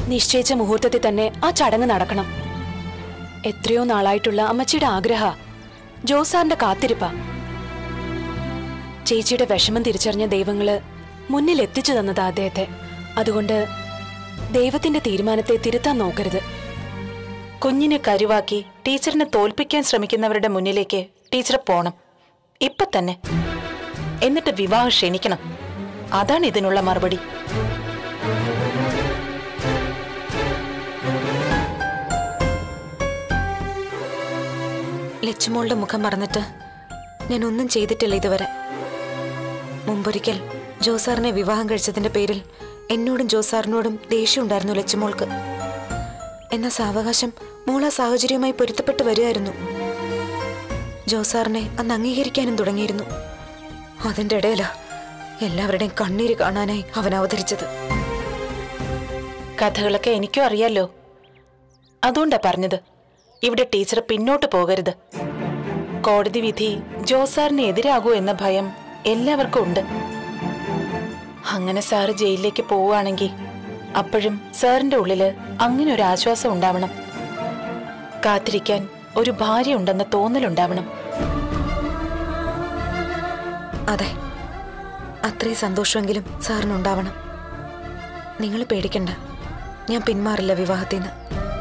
നിശ്ചയിച്ച മുഹൂർത്തത്തിൽ തന്നെ ആ ചടങ്ങ് നടക്കണം എത്രയോ നാളായിട്ടുള്ള അമ്മച്ചിയുടെ ആഗ്രഹ ജോസാറിന്റെ കാത്തിരിപ്പ ചേച്ചിയുടെ വിഷമം തിരിച്ചറിഞ്ഞ ദൈവങ്ങള് മുന്നിൽ എത്തിച്ചു തന്നത് അദ്ദേഹത്തെ അതുകൊണ്ട് ദൈവത്തിന്റെ തീരുമാനത്തെ തിരുത്താൻ നോക്കരുത് കുഞ്ഞിനെ കരുവാക്കി ടീച്ചറിനെ തോൽപ്പിക്കാൻ ശ്രമിക്കുന്നവരുടെ മുന്നിലേക്ക് ടീച്ചർ പോണം ഇപ്പൊ തന്നെ എന്നിട്ട് വിവാഹം ക്ഷണിക്കണം അതാണ് ഇതിനുള്ള മറുപടി ലച്ചുമോളുടെ മുഖം മറന്നിട്ട് ഞാൻ ഒന്നും ചെയ്തിട്ടില്ല ഇതുവരെ മുമ്പൊരിക്കൽ ജോസാറിനെ വിവാഹം കഴിച്ചതിന്റെ പേരിൽ എന്നോടും ജോസാറിനോടും ദേഷ്യം ഉണ്ടായിരുന്നു ലച്ചുമോൾക്ക് എന്ന സാവകാശം മോൾ ആ സാഹചര്യവുമായി പൊരുത്തപ്പെട്ട് വരികയായിരുന്നു ജോസാറിനെ അന്ന് അംഗീകരിക്കാനും തുടങ്ങിയിരുന്നു അതിന്റെ ഇടയിലാ എല്ലാവരുടെയും കണ്ണീര് കാണാനായി അവൻ അവതരിച്ചത് കഥകളൊക്കെ എനിക്കും അറിയാലോ അതുകൊണ്ടാ പറഞ്ഞത് ഇവിടെ ടീച്ചർ പിന്നോട്ട് പോകരുത് കോടതി വിധി ജോസാറിന് എതിരാകൂ എന്ന ഭയം എല്ലാവർക്കും ഉണ്ട് അങ്ങനെ സാറ് ജയിലിലേക്ക് പോവുകയാണെങ്കിൽ അപ്പോഴും സാറിന്റെ ഉള്ളില് അങ്ങനെ ഒരു ആശ്വാസം ഉണ്ടാവണം കാത്തിരിക്കാൻ ഒരു ഭാര്യ ഉണ്ടെന്ന തോന്നലുണ്ടാവണം അതെ അത്രയും സന്തോഷമെങ്കിലും സാറിനുണ്ടാവണം നിങ്ങൾ പേടിക്കണ്ട ഞാൻ പിന്മാറില്ല വിവാഹത്തിൽ നിന്ന്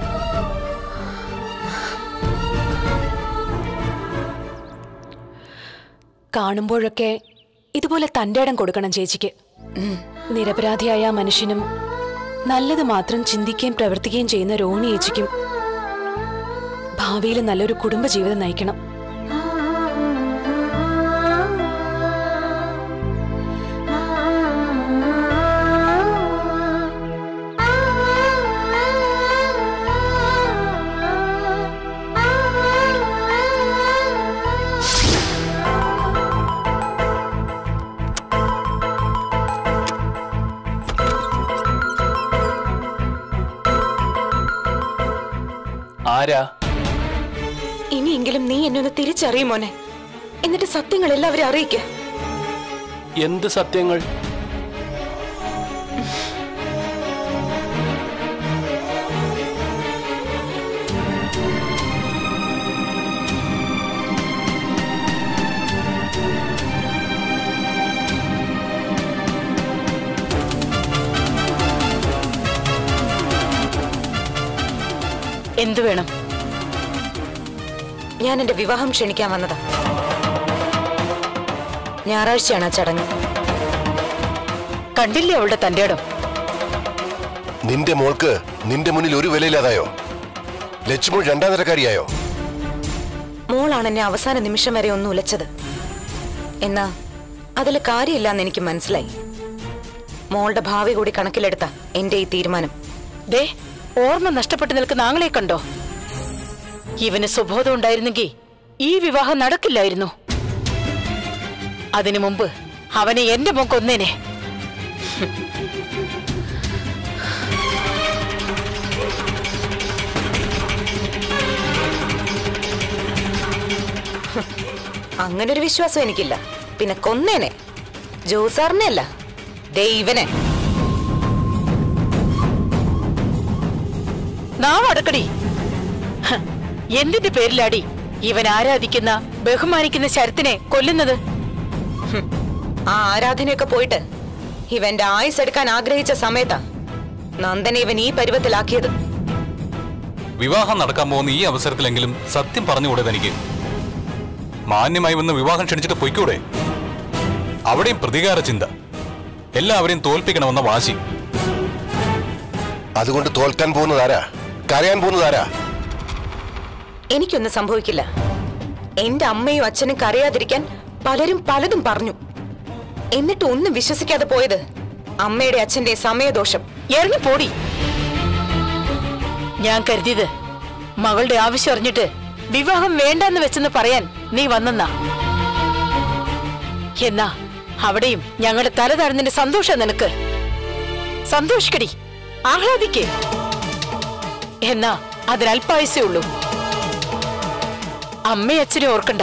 കാണുമ്പോഴൊക്കെ ഇതുപോലെ തന്റെ ഇടം കൊടുക്കണം ചേച്ചിക്ക് നിരപരാധിയായ ആ മനുഷ്യനും നല്ലത് മാത്രം ചിന്തിക്കുകയും പ്രവർത്തിക്കുകയും ചെയ്യുന്ന രോഹിണി ചേച്ചിക്കും ഭാവിയിൽ നല്ലൊരു കുടുംബജീവിതം നയിക്കണം ആരാ ഇനിയെങ്കിലും നീ എന്നെ ഒന്ന് തിരിച്ചറിയും മോനെ എന്നിട്ട് സത്യങ്ങൾ എല്ലാവരും അറിയിക്കുക എന്ത് സത്യങ്ങൾ എന്തു വേണം ഞാൻ എന്റെ വിവാഹം ക്ഷണിക്കാൻ വന്നതാ ഞായറാഴ്ചയാണ് ആ ചടങ്ങ് കണ്ടില്ലേ അവളുടെ തന്റെ ഇടം നിന്റെ മോൾക്ക് നിന്റെ മുന്നിൽ ഒരു വിലയില്ലാതായോ ലക്ഷ്മൺ രണ്ടാം നിരക്കാരിയായോ മോളാണ് എന്നെ അവസാന നിമിഷം വരെ ഒന്ന് ഉലച്ചത് എന്നാ അതിൽ കാര്യമില്ലാന്ന് എനിക്ക് മനസ്സിലായി മോളുടെ ഭാവി കൂടി കണക്കിലെടുത്ത എന്റെ ഈ തീരുമാനം ദേ ഓർമ്മ നഷ്ടപ്പെട്ടു നിൽക്കുന്ന ആങ്ങളെ കണ്ടോ ഇവന് സുബോധം ഉണ്ടായിരുന്നെങ്കിൽ ഈ വിവാഹം നടക്കില്ലായിരുന്നു അതിനു മുമ്പ് അവനെ എന്റെ മോൻ കൊന്നേനെ അങ്ങനെ ഒരു വിശ്വാസം എനിക്കില്ല പിന്നെ കൊന്നേനെ ജോസാറിനെ അല്ല ദൈവനെ നാം അടക്കടി ഹ, എന്തിന്റെ പേരിലാടി ഇവൻ ആരാധിക്കുന്ന ബഹുമാനിക്കുന്ന ശരത്തിനെ കൊല്ലുന്നത് ആ ആരാധനയൊക്കെ പോയിട്ട് ഇവന്റെ ആയുസ് എടുക്കാൻ ആഗ്രഹിച്ച സമയത്താ നന്ദനെ ഇവൻ ഈ പരുവത്തിലാക്കിയത് വിവാഹം നടക്കാൻ പോകുന്ന ഈ അവസരത്തിലെങ്കിലും സത്യം പറഞ്ഞുകൂടെ തനിക്ക് മാന്യമായി വന്ന് വിവാഹം ക്ഷണിച്ചിട്ട് പൊയ്ക്കൂടെ അവിടെയും പ്രതികാര ചിന്ത എല്ലാവരെയും തോൽപ്പിക്കണമെന്ന വാശി അതുകൊണ്ട് തോൽക്കാൻ പോകുന്നതാരാ കരയാൻ പോകുന്നതാരാ എനിക്കൊന്നും സംഭവിക്കില്ല എന്റെ അമ്മയും അച്ഛനും കരയാതിരിക്കാൻ പലരും പലതും പറഞ്ഞു എന്നിട്ട് ഒന്നും വിശ്വസിക്കാതെ പോയത് അമ്മയുടെ അച്ഛന്റെ സമയദോഷം ഇറങ്ങി പോടി ഞാൻ കരുതിയത് മകളുടെ ആവശ്യം അറിഞ്ഞിട്ട് വിവാഹം വേണ്ടെന്ന് വെച്ചെന്ന് പറയാൻ നീ വന്നെന്നാ എന്നാ അവിടെയും ഞങ്ങളുടെ തല താഴ്ന്നതിന്റെ സന്തോഷം നിനക്ക് സന്തോഷിക്കടി ആഹ്ലാദിക്കേ എന്നാ അതിനൽപായസേ ഉള്ളൂ അമ്മയും അച്ഛനെ ഓർക്കണ്ട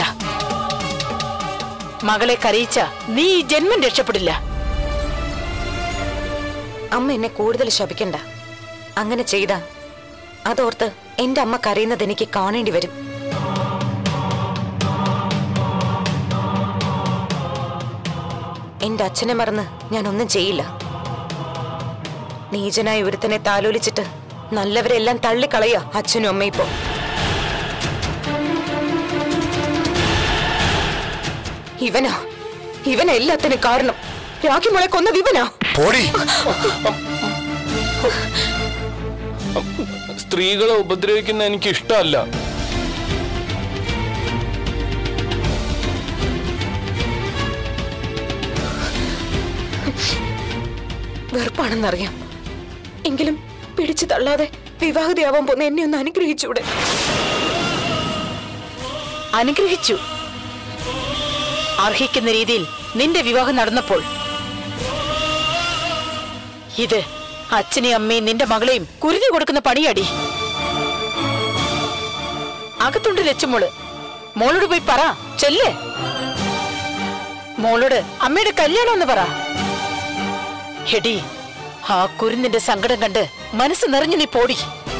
മകളെ കരയിച്ച നീ ഈ ജന്മം രക്ഷപ്പെടില്ല അമ്മ എന്നെ കൂടുതൽ ശപിക്കണ്ട അങ്ങനെ ചെയ്ത അതോർത്ത് എന്റെ അമ്മ കരയുന്നത് എനിക്ക് കാണേണ്ടി വരും എന്റെ അച്ഛനെ മറന്ന് ഞാൻ ഒന്നും ചെയ്യില്ല നീചനായ ഒരുത്തനെ താലോലിച്ചിട്ട് നല്ലവരെല്ലാം തള്ളിക്കളയുക അച്ഛനും അമ്മയും ഇപ്പോ ഇവനാ ഇവനാ എല്ലാത്തിനും കാരണം രാഖി മോളെ കൊന്നത് ഇവനാ പോടി സ്ത്രീകളെ ഉപദ്രവിക്കുന്ന എനിക്ക് ഇഷ്ടമല്ല വെറുപ്പാണെന്നറിയാം എങ്കിലും പിടിച്ചു തള്ളാതെ വിവാഹിതയാവാൻ പോന്ന എന്നെ ഒന്ന് അനുഗ്രഹിച്ചൂടെ അനുഗ്രഹിച്ചു അർഹിക്കുന്ന രീതിയിൽ നിന്റെ വിവാഹം നടന്നപ്പോൾ ഇത് അച്ഛനെയും അമ്മയും നിന്റെ മകളെയും കുരുതി കൊടുക്കുന്ന പണിയടി അകത്തുണ്ട് ലച്ചുമോള് മോളോട് പോയി പറ ചെല്ലേ മോളോട് അമ്മയുടെ കല്യാണം എന്ന് പറ ഹെടി ആ കുരുന്നിന്റെ സങ്കടം കണ്ട് മനസ്സ് നിറഞ്ഞു നീ പോടി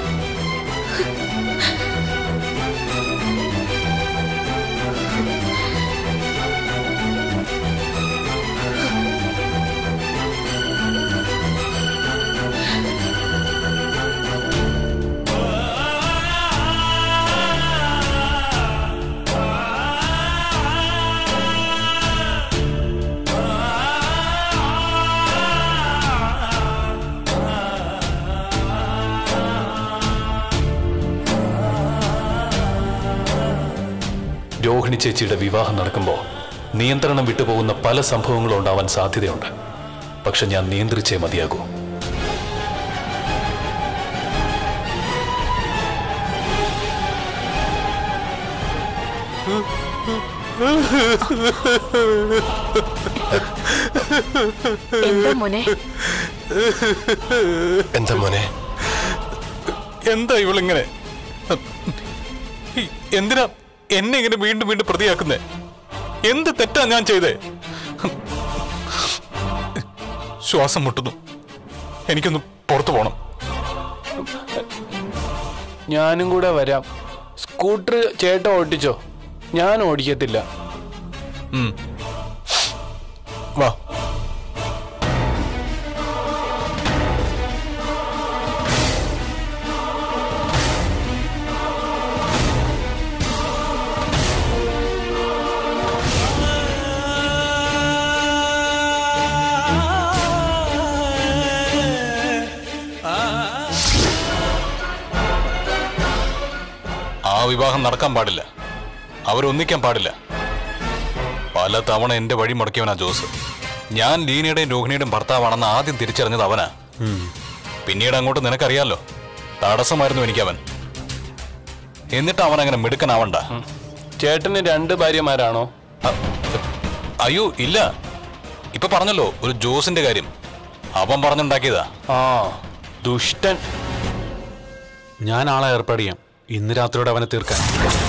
രോഹിണി ചേച്ചിയുടെ വിവാഹം നടക്കുമ്പോൾ നിയന്ത്രണം വിട്ടുപോകുന്ന പല സംഭവങ്ങളും ഉണ്ടാവാൻ സാധ്യതയുണ്ട് പക്ഷെ ഞാൻ നിയന്ത്രിച്ചേ മതിയാകൂ എന്താ മോനെ എന്താ മോനെ എന്താ ഇവളിങ്ങനെ ഈ- എന്തിനാ എന്നെ ഇങ്ങനെ വീണ്ടും വീണ്ടും പ്രതിയാക്കുന്നേ എന്ത് തെറ്റാ ഞാൻ ചെയ്തേ ശ്വാസം മുട്ടുന്നു എനിക്കൊന്ന് പുറത്തു പോണം ഞാനും കൂടെ വരാം സ്കൂട്ടർ ചേട്ടൻ ഓട്ടിച്ചോ ഞാൻ ഓടിക്കത്തില്ല ഉം. വാ ആ വിവാഹം നടക്കാൻ പാടില്ല അവരൊന്നിക്കാൻ പാടില്ല പല തവണ എന്റെ വഴി മുടക്കിയവനാ ജോസ് ഞാൻ ലീനയുടെയും രോഹിണിയുടെയും ഭർത്താവാണെന്ന് ആദ്യം തിരിച്ചറിഞ്ഞത് അവനാ പിന്നീട് അങ്ങോട്ട് നിനക്കറിയാലോ തടസ്സമായിരുന്നു എനിക്ക് അവൻ എന്നിട്ട് അവൻ അങ്ങനെ മിടുക്കനാവണ്ട ചേട്ടന് രണ്ട് ഭാര്യമാരാണോ അ- അയ്യോ ഇല്ല ഇപ്പൊ പറഞ്ഞല്ലോ ഒരു ജോസിന്റെ കാര്യം അവൻ പറഞ്ഞുണ്ടാക്കിയതാ ആ ദുഷ്ടൻ ഞാൻ ആളെ ഏർപ്പാട് ചെയ്യാം ഇന്ന് രാത്രിയോടെ അവനെ തീർക്കാൻ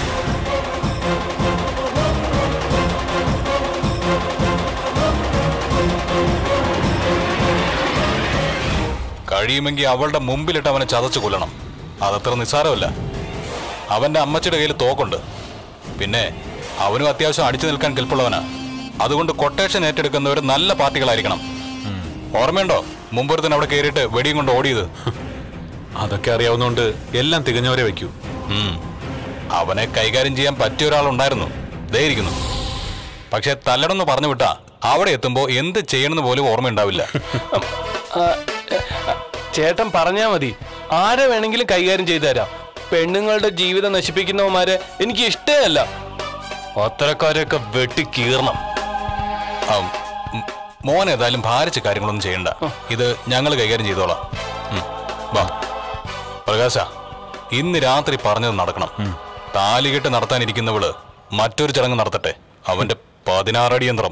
കഴിയുമെങ്കിൽ അവളുടെ മുമ്പിലിട്ട് അവനെ ചതച്ചു കൊല്ലണം അതത്ര നിസ്സാരമല്ല അവന്റെ അമ്മച്ചിയുടെ കയ്യിൽ തോക്കുണ്ട് പിന്നെ അവനും അത്യാവശ്യം അടിച്ചു നിൽക്കാൻ കെൽപ്പുള്ളവനാ അതുകൊണ്ട് കൊട്ടേഷൻ ഏറ്റെടുക്കുന്നവർ നല്ല പാർട്ടികളായിരിക്കണം ഓർമ്മയുണ്ടോ മുമ്പൊരുത്തൻ അവിടെ കയറിയിട്ട് വെടിയും കൊണ്ട് ഓടിയത് അതൊക്കെ അറിയാവുന്നതുകൊണ്ട് എല്ലാം തികഞ്ഞവരെ വയ്ക്കൂ ഉം. അവനെ കൈകാര്യം ചെയ്യാൻ പറ്റിയ ഒരാളുണ്ടായിരുന്നു ദേ ഇരിക്കുന്നു പക്ഷെ തല്ലണമെന്ന് പറഞ്ഞു വിട്ടാ അവിടെ എത്തുമ്പോ എന്ത് ചെയ്യണമെന്ന് പോലും ഓർമ്മയുണ്ടാവില്ല ആ, ആ, ചേട്ടൻ പറഞ്ഞാ മതി ആരെ വേണമെങ്കിലും കൈകാര്യം ചെയ്തു തരാം പെണ്ണുങ്ങളുടെ ജീവിതം നശിപ്പിക്കുന്നവന്മാരെ എനിക്ക് ഇഷ്ടമല്ല അത്തരക്കാരെയൊക്കെ വെട്ടി കീറണം ആ, ഉം, മോൻ ഏതായാലും ഭാരിച്ച കാര്യങ്ങളൊന്നും ചെയ്യണ്ട ഇത് ഞങ്ങൾ കൈകാര്യം ചെയ്തോളാം ഉം, വാ പ്രകാശ ഇന്ന് രാത്രി പറഞ്ഞത് നടക്കണം താലികെട്ട് നടത്താനിരിക്കുന്നവള് മറ്റൊരു ചടങ്ങ് നടത്തട്ടെ അവന്റെ പതിനാറടി യന്ത്രം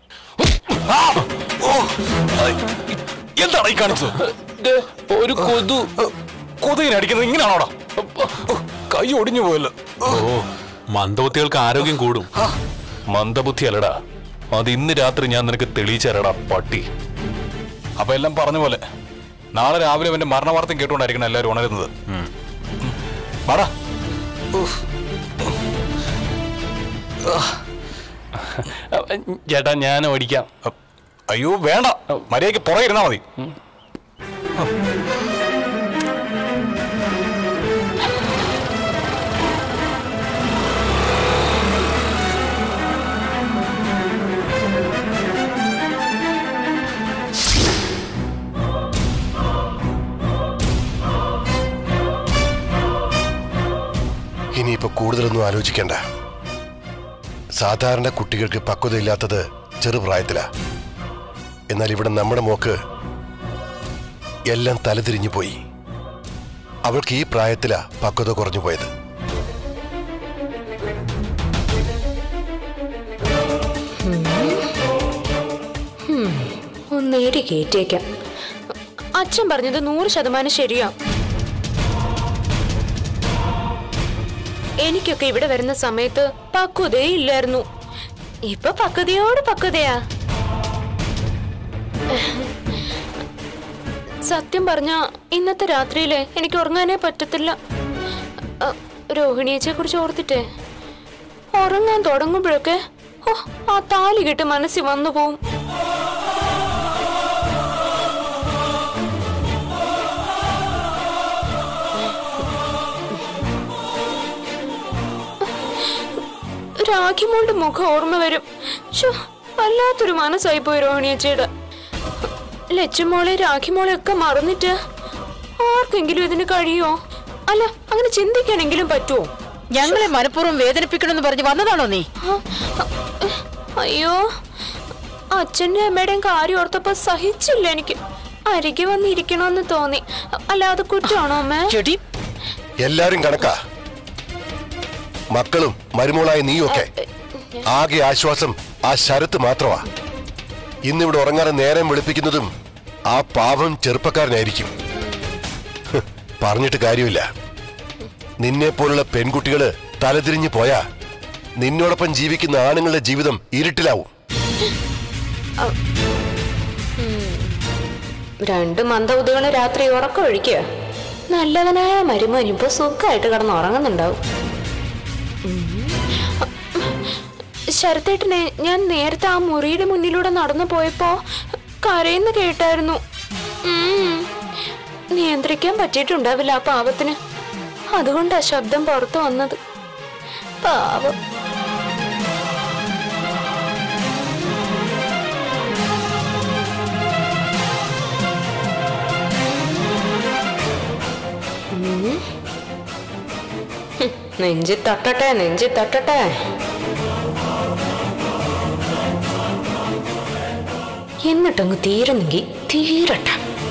എന്താണ് ഈ കാണിച്ചത് ദേ, ഒരു കൊതു കൊതുകിനെ അടിക്കുന്നത് ഇങ്ങനെയാണോടാ കൈ ഒടിഞ്ഞു പോയല്ലോ ഓ മന്ദബുദ്ധികൾക്ക് ആരോഗ്യം കൂടും മന്ദബുദ്ധി അല്ലടാ അത് ഇന്ന് രാത്രി ഞാൻ നിനക്ക് തെളിയിച്ചരടാ പട്ടി അപ്പൊ എല്ലാം പറഞ്ഞ പോലെ നാളെ രാവിലെ അവന്റെ മരണവാർത്തയും കേട്ടുകൊണ്ടായിരിക്കണം എല്ലാവരും ഉണരുന്നത് ഉം. പറ ചേട്ടാ ഞാൻ ഓടിക്കാം അയ്യോ വേണ്ട മര്യാദയ്ക്ക് പുറകെ ഇരുന്നാ മതി ഇനിയിപ്പോ കൂടുതലൊന്നും ആലോചിക്കണ്ട സാധാരണ കുട്ടികൾക്ക് പക്വതയില്ലാത്തത് ചെറുപ്രായത്തിലാ എന്നാൽ ഇവിടെ നമ്മുടെ മോക്ക് എല്ലാം തലതിരിഞ്ഞു പോയി അവൾക്ക് ഈ പ്രായത്തിലാ പക്വത കുറഞ്ഞു പോയത് ഒന്നേരി കയറ്റിയേക്കാം അച്ഛൻ പറഞ്ഞത് നൂറ് ശതമാനം ശരിയാ എനിക്കൊക്കെ ഇവിടെ വരുന്ന സമയത്ത് പക്വതയേ ഇല്ലായിരുന്നു ഇപ്പൊ പക്വതയോട് പക്വതയാ സത്യം പറഞ്ഞ ഇന്നത്തെ രാത്രിയില് എനിക്ക് ഉറങ്ങാനേ പറ്റത്തില്ല അ, രോഹിണിയേച്ചിയെ കുറിച്ച് ഓർത്തിട്ടേ ഉറങ്ങാൻ തുടങ്ങുമ്പോഴൊക്കെ ഓ ആ താലി കെട്ട് മനസ്സിൽ വന്നു പോവും രാഖിമോളുടെ മുഖം ഓർമ്മ വരും ശോ, വല്ലാത്തൊരു മനസ്സായി പോയി രോഹിണിയച്ചയുടെ ലച്ചുമോളെ രാഖിമോളെ ഒക്കെ മറന്നിട്ട് ആർക്കെങ്കിലും ഇതിന് കഴിയോ അല്ല അങ്ങനെ ചിന്തിക്കാനെങ്കിലും പറ്റുമോ ഞങ്ങളെ മനഃപൂർവ്വം വേദനിപ്പിക്കണമെന്ന് പറഞ്ഞ് വന്നതാണോ നീ ആ, അയ്യോ അച്ഛന്റെ അമ്മയുടെയും കാര്യം ഓർത്തപ്പോ സഹിച്ചില്ല എനിക്ക് അരികെ വന്നിരിക്കണമെന്ന് തോന്നി അല്ലാതെ കുറ്റമാണോ അമ്മേ ചെടി എല്ലാരും കണക്കാ മക്കളും മരുമോളായ നീയൊക്കെ ആകെ ആശ്വാസം ആ ശരത്ത് മാത്രമാ ഇന്നിവിടെ ഉറങ്ങാതെ നേരം വെളുപ്പിക്കുന്നതും ആ പാവം ചെറുപ്പക്കാരനായിരിക്കും ഹ്, പറഞ്ഞിട്ട് കാര്യമില്ല നിന്നെ പോലുള്ള പെൺകുട്ടികള് തലതിരിഞ്ഞു പോയാ നിന്നോടൊപ്പം ജീവിക്കുന്ന ആണുങ്ങളുടെ ജീവിതം ഇരുട്ടിലാവും രണ്ട് മന്ദബുദ്ധികളെ രാത്രി ഉറക്കം ഒഴിക്കുക നല്ലവനായ മരുമോൻ ഇപ്പൊ സുഖമായിട്ട് കിടന്ന് ഉറങ്ങുന്നുണ്ടാവും ഉം. ശരത്തേട്ടനെ ഞാൻ നേരത്തെ ആ മുറിയുടെ മുന്നിലൂടെ നടന്നു പോയപ്പോ കരയുന്ന കേട്ടായിരുന്നു ഉം. നിയന്ത്രിക്കാൻ പറ്റിയിട്ടുണ്ടാവില്ല ആ പാവത്തിന് അതുകൊണ്ടാ ശബ്ദം പുറത്തു വന്നത് പാവം നെഞ്ചി തട്ടട്ടെ നെഞ്ചി തട്ടട്ടെ എന്നിട്ടങ്ങ് തീരുന്നെങ്കിൽ തീരട്ടെ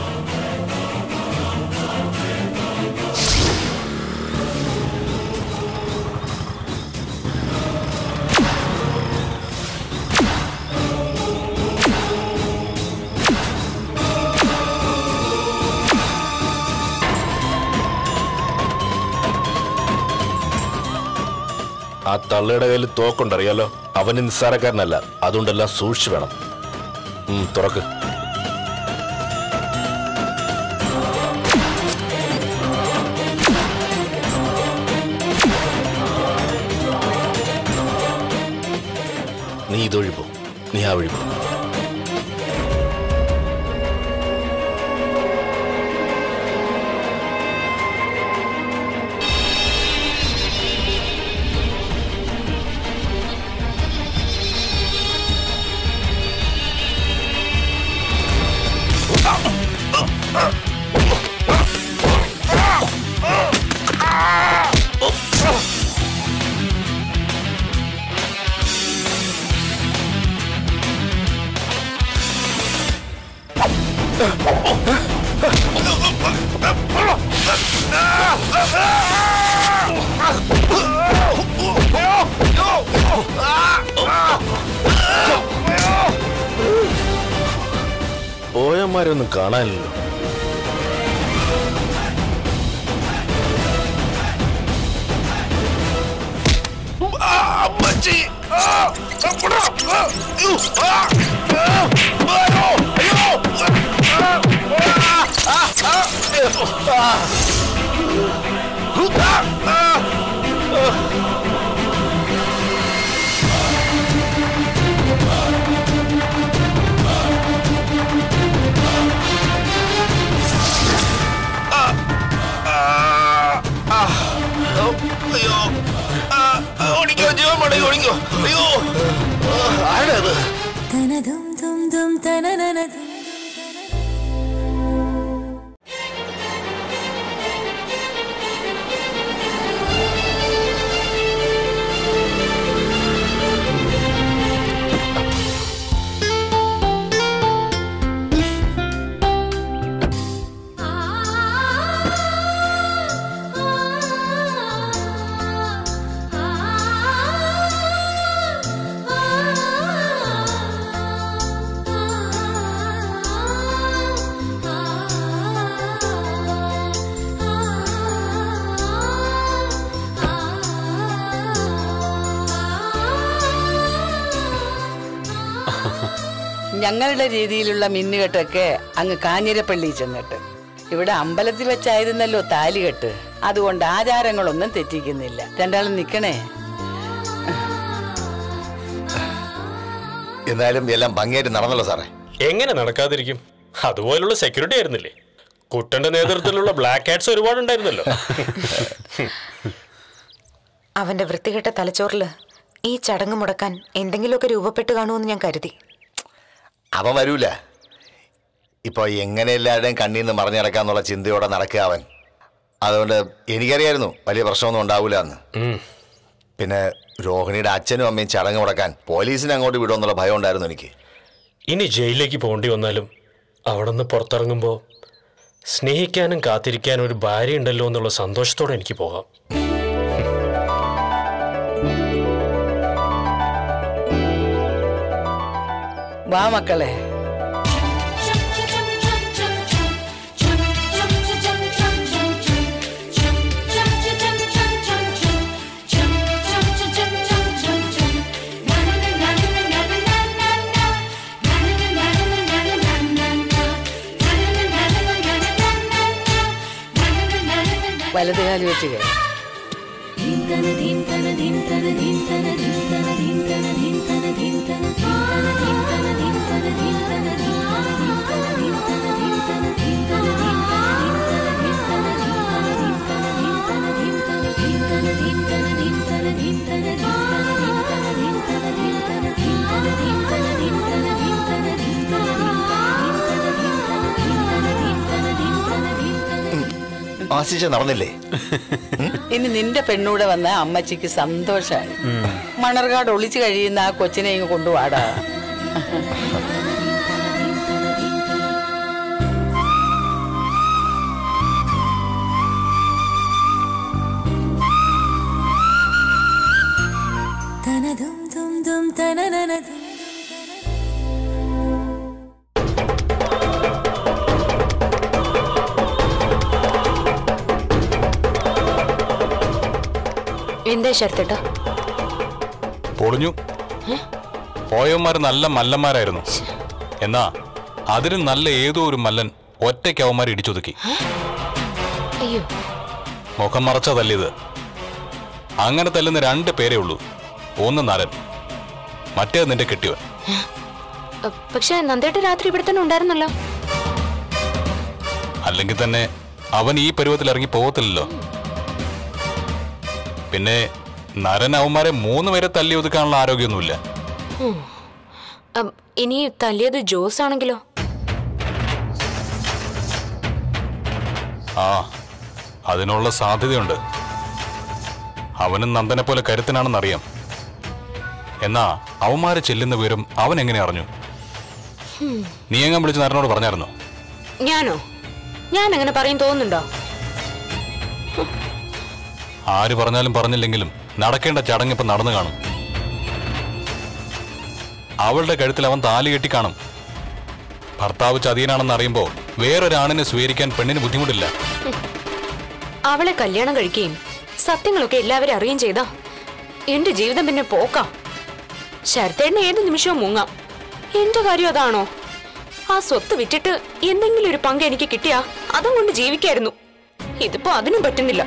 ആ തള്ളയുടെ കയ്യിൽ തോക്കുണ്ടറിയാലോ അവന് നിസ്സാരക്കാരനല്ല അതുകൊണ്ടെല്ലാം സൂക്ഷിച്ചു വേണം ഉം, തുറക്ക് നീ ഇതൊഴി പോ നീ ആ വഴി പോ പോയന്മാരൊന്നും കാണാനില്ലല്ലോ അയ്യോ ആ, ആ, ഓടിക്കോ ജീവൻ മടങ്ങി ഓടിക്കോ അയ്യോ ആ, ആരാ അത് ഞങ്ങളുടെ രീതിയിലുള്ള മിന്നുകെട്ടൊക്കെ അങ്ങ് കാഞ്ഞിരപ്പള്ളി ചെന്നിട്ട് ഇവിടെ അമ്പലത്തിൽ വെച്ചായിരുന്നല്ലോ താലികെട്ട് അതുകൊണ്ട് ആചാരങ്ങളൊന്നും തെറ്റിക്കുന്നില്ല രണ്ടാളും നിക്കണേ എന്നാലും എല്ലാം ഭംഗിയായിട്ട് നടന്നല്ലോ സാറേ എങ്ങനെ നടക്കാതിരിക്കും അതുപോലുള്ള സെക്യൂരിറ്റി ആയിരുന്നില്ലേ കുട്ടന്റെ നേതൃത്വത്തിലുള്ള ബ്ലാക്ക് കാറ്റ്സ് ഒരുപാടുണ്ടായിരുന്നല്ലോ അവന്റെ വൃത്തികെട്ട തലച്ചോറില് ഈ ചടങ്ങ് മുടക്കാൻ എന്തെങ്കിലുമൊക്കെ രൂപപ്പെട്ട് കാണുമെന്ന് ഞാൻ കരുതി അവൻ വരൂല ഇപ്പൊ എങ്ങനെ എല്ലാവരുടെയും കണ്ണിൽ നിന്ന് മറിഞ്ഞു നടക്കാന്നുള്ള ചിന്തയോടെ നടക്കുക അവൻ അതുകൊണ്ട് എനിക്കറിയായിരുന്നു വലിയ പ്രശ്നമൊന്നും ഉണ്ടാവൂല എന്ന് പിന്നെ രോഹിണിയുടെ അച്ഛനും അമ്മയും ചടങ്ങ് മുടക്കാൻ പോലീസിനെ അങ്ങോട്ട് വിടുമെന്നുള്ള ഭയം ഉണ്ടായിരുന്നു എനിക്ക് ഇനി ജയിലിലേക്ക് പോകേണ്ടി വന്നാലും അവിടെ നിന്ന് പുറത്തിറങ്ങുമ്പോൾ സ്നേഹിക്കാനും കാത്തിരിക്കാനും ഒരു ഭാര്യ ഉണ്ടല്ലോ എന്നുള്ള സന്തോഷത്തോടെ എനിക്ക് പോകാം വാ മക്കളെ വലതുകാലി വെച്ച് കയറി ആശിച്ച നടന്നില്ലേ ഇനി നിന്റെ പെണ്ണൂടെ വന്ന അമ്മച്ചിക്ക് സന്തോഷാണ് മണർകാട് ഒളിച്ചു കഴിയുന്ന ആ കൊച്ചിനെ ഇങ്ങ് കൊണ്ടുവാടാ എന്താ ശരത്തേട്ടാ പൊളിഞ്ഞു പോയവന്മാർ നല്ല മല്ലന്മാരായിരുന്നു എന്നാ അതിന് നല്ല ഏതോ ഒരു മല്ലൻ ഒറ്റയ്ക്ക് അവന്മാർ ഇടിച്ചൊതുക്കി അയ്യോ മുഖം മറച്ച തല്ലിയത് അങ്ങനെ തല്ലുന്ന രണ്ട് പേരേ ഉള്ളൂ ഒന്ന് നരൻ മറ്റേത് നിന്റെ കെട്ടിയവൻ അ, പക്ഷെ നന്ദേട്ട രാത്രി ഇവിടെ തന്നെ ഉണ്ടായിരുന്നല്ലോ അല്ലെങ്കിൽ തന്നെ അവൻ ഈ പരുവത്തിൽ ഇറങ്ങി പോകത്തില്ലല്ലോ പിന്നെ നരൻ അവന്മാരെ മൂന്ന് പേരെ തല്ലി ഒതുക്കാനുള്ള ആരോഗ്യമൊന്നുമില്ല അം, ഇനി തല്ലിയത് ജോസ് ആണെങ്കിലോ ആ അതിനുള്ള സാധ്യതയുണ്ട് അവനും നന്ദനെ പോലെ കരുത്തനാണെന്നറിയാം എന്നാ അവന്മാരെ ചെല്ലുന്ന വിവരം അവൻ എങ്ങനെ അറിഞ്ഞു നീ എങ്ങാൻ വിളിച്ച് നരനോട് പറഞ്ഞായിരുന്നോ ഞാനോ ഞാൻ അങ്ങനെ പറയും തോന്നുന്നുണ്ടോ ആര് പറഞ്ഞാലും പറഞ്ഞില്ലെങ്കിലും നടക്കേണ്ട ചടങ്ങ് ഇപ്പൊ നടന്നു കാണും അവളുടെ കഴുത്തിൽ അവൻ താലി കെട്ടി കാണും ഭർത്താവ് ചതിയനാണെന്ന് അറിയുമ്പോൾ വേറൊരാണിനെ സ്വീകരിക്കാൻ പെണ്ണിന് ബുദ്ധിമുട്ടില്ല അവളെ കല്യാണം കഴിക്കുകയും സത്യങ്ങളൊക്കെ എല്ലാവരും അറിയുകയും ചെയ്താ എന്റെ ജീവിതം പിന്നെ പോക്കാം ശരത്തേടിന് ഏത് നിമിഷവും മുങ്ങാം എന്റെ കാര്യം അതാണോ ആ സ്വത്ത് വിറ്റിട്ട് എന്തെങ്കിലും ഒരു പങ്ക് എനിക്ക് കിട്ടിയാ അതും കൊണ്ട് ജീവിക്കായിരുന്നു ഇതിപ്പോ അതിനും പറ്റുന്നില്ല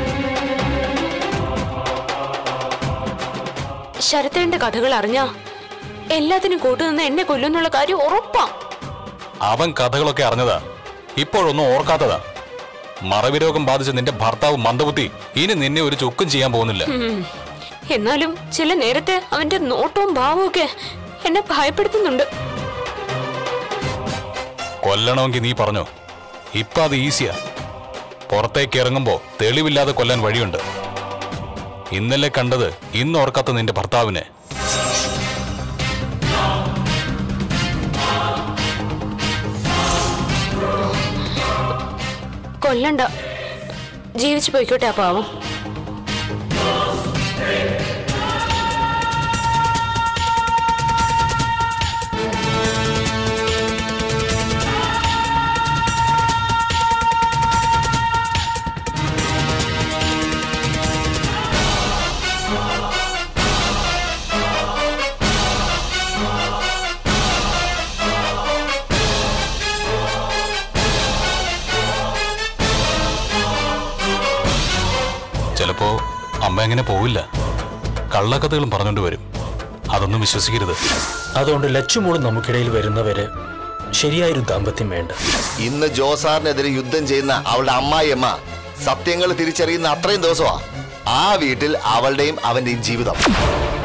ശരത്തേന്റെ കഥകൾ അറിഞ്ഞാ എല്ലാത്തിനും കൂട്ടുനിന്ന് എന്നെ കൊല്ലുന്നുള്ള കാര്യം ഉറപ്പാ അവൻ കഥകളൊക്കെ അറിഞ്ഞതാ ഇപ്പോഴൊന്നും ഓർക്കാത്തതാ മറവി രോഗം ബാധിച്ച നിന്റെ ഭർത്താവ് മന്ദബുദ്ധി ഇനി നിന്നെ ഒരു ചുക്കും ചെയ്യാൻ പോകുന്നില്ല ഉം. എന്നാലും ചില നേരത്തെ അവന്റെ നോട്ടവും ഭാവവും ഒക്കെ എന്നെ ഭയപ്പെടുത്തുന്നുണ്ട് കൊല്ലണമെങ്കിൽ നീ പറഞ്ഞോ ഇപ്പൊ അത് ഈസിയാ പുറത്തേക്ക് ഇറങ്ങുമ്പോ തെളിവില്ലാതെ കൊല്ലാൻ വഴിയുണ്ട് ഇന്നലെ കണ്ടത് ഇന്ന് ഓർക്കാത്ത നിന്റെ ഭർത്താവിനെ കൊല്ലണ്ട ജീവിച്ചു പോയിക്കോട്ടെ ആ പാവം ചിലപ്പോ അമ്മ അങ്ങനെ പോവില്ല കള്ളക്കഥകളും പറഞ്ഞുകൊണ്ട് വരും അതൊന്നും വിശ്വസിക്കരുത് അതുകൊണ്ട് ലച്ചുമോള് നമുക്കിടയിൽ വരുന്നവര് ശരിയായൊരു ദാമ്പത്യം വേണ്ട ഇന്ന് ജോസാറിനെതിരെ യുദ്ധം ചെയ്യുന്ന അവളുടെ അമ്മായിയമ്മ സത്യങ്ങൾ തിരിച്ചറിയുന്ന അത്രയും ദിവസമാ ആ വീട്ടിൽ അവളുടെയും അവന്റെയും ജീവിതം